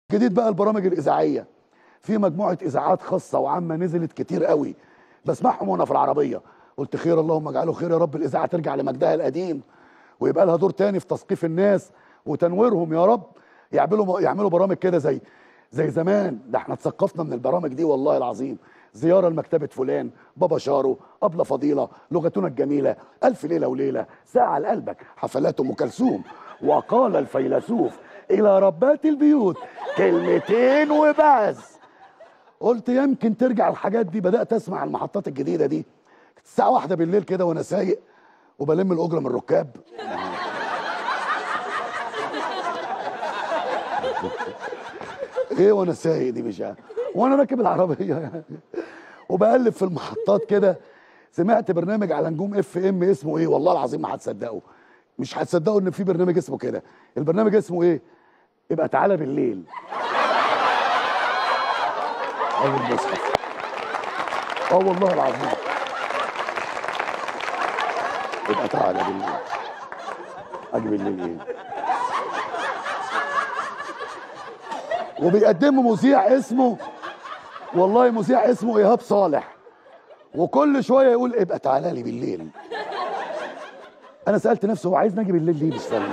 جديد بقى البرامج الاذاعيه في مجموعه اذاعات خاصه وعامه نزلت كتير قوي بسمعهم وانا في العربيه قلت خير اللهم اجعله خير يا رب الاذاعه ترجع لمجدها القديم ويبقى لها دور تاني في تثقيف الناس وتنويرهم يا رب يعملوا يعملوا برامج كده زي زي زمان ده احنا اتثقفنا من البرامج دي والله العظيم زياره لمكتبه فلان بابا شارو ابله فضيله لغتنا الجميله الف ليله وليله ساعه لقلبك حفلات ام كلثوم وقال الفيلسوف الى ربات البيوت كلمتين وبس قلت يمكن ترجع الحاجات دي بدات اسمع المحطات الجديده دي الساعه واحدة بالليل كده وانا سايق وبلم الاجره من الركاب ايه وانا سايق دي مش عارف. وانا راكب العربيه يعني وبقلب في المحطات كده سمعت برنامج على نجوم اف ام اسمه ايه والله العظيم ما هتصدقوا مش هتصدقوا ان في برنامج اسمه كده البرنامج اسمه ايه يبقى تعالى بالليل اول مصحف اه والله العظيم يبقى تعالى بالليل اجي بالليل ايه وبيقدموا مذيع اسمه والله مذيع اسمه ايهاب صالح وكل شويه يقول ابقى تعالى لي بالليل انا سالت نفسي هو عايز نجي بالليل ليه مش فاهم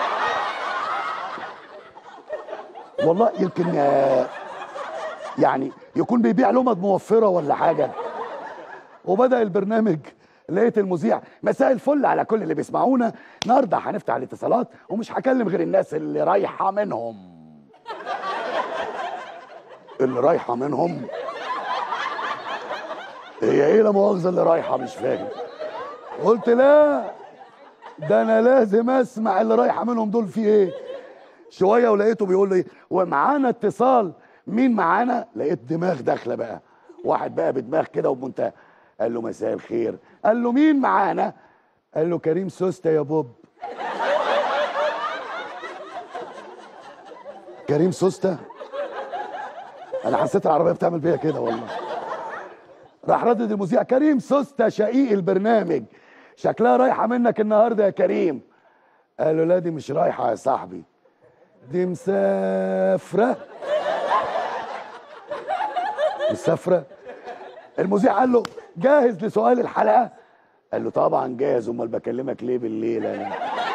والله يمكن آه، يعني يكون بيبيع لمض موفره ولا حاجه وبدا البرنامج لقيت المذيع مساء الفل على كل اللي بيسمعونا النهارده هنفتح الاتصالات ومش هكلم غير الناس اللي رايحه منهم اللي رايحه منهم هي ايه لا مؤاخذه اللي رايحه مش فاهم قلت لا ده انا لازم اسمع اللي رايحه منهم دول في ايه شويه ولقيته بيقول لي ومعانا اتصال مين معانا لقيت دماغ داخله بقى واحد بقى بدماغ كده وبمنتهى قال له مساء الخير قال له مين معانا قال له كريم سوسته يا بوب كريم سوسته انا حسيت العربيه بتعمل بيا كده والله راح ردد المذيع كريم سوسته شقيق البرنامج شكلها رايحه منك النهارده يا كريم قال له لا دي مش رايحه يا صاحبي دي مسافره مسافره المذيع قال له جاهز لسؤال الحلقه قال له طبعا جاهز امال بكلمك ليه بالليل انا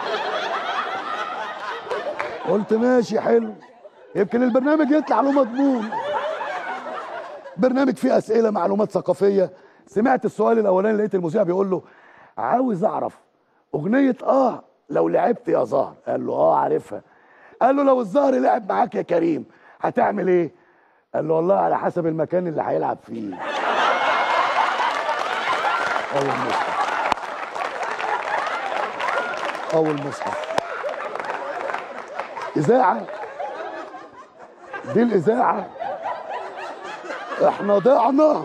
قلت ماشي حلو يمكن البرنامج يطلع له مضمون برنامج فيه اسئله معلومات ثقافيه سمعت السؤال الاولاني لقيت المذيع بيقول له عاوز اعرف اغنيه اه لو لعبت يا زهر قال له اه عارفها قال له لو الزهر لعب معاك يا كريم هتعمل ايه قال له والله على حسب المكان اللي هيلعب فيه اول مصحف اول مصحف اذاعه دي الاذاعه احنا ضعنا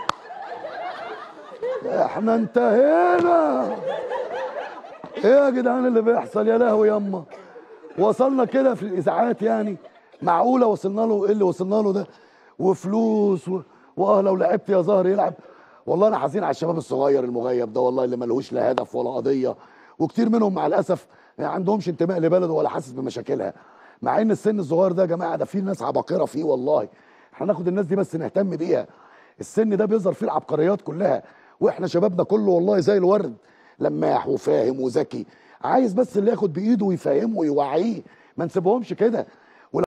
احنا انتهينا ايه يا جدعان اللي بيحصل يا لهوي ياما وصلنا كده في الاذاعات يعني معقوله وصلنا له ايه اللي وصلنا له ده وفلوس و... واه لو لعبت يا زهر يلعب والله انا حزين على الشباب الصغير المغيب ده والله اللي ملهوش لا هدف ولا قضيه وكتير منهم مع الاسف ما عندهمش انتماء لبلده ولا حاسس بمشاكلها مع ان السن الصغير ده يا جماعه ده في ناس عباقره فيه والله احنا ناخد الناس دي بس نهتم بيها السن ده بيظهر فيه العبقريات كلها واحنا شبابنا كله والله زي الورد لماح وفاهم وذكي عايز بس اللي ياخد بايده ويفهمه ويوعيه ما نسيبهمش كده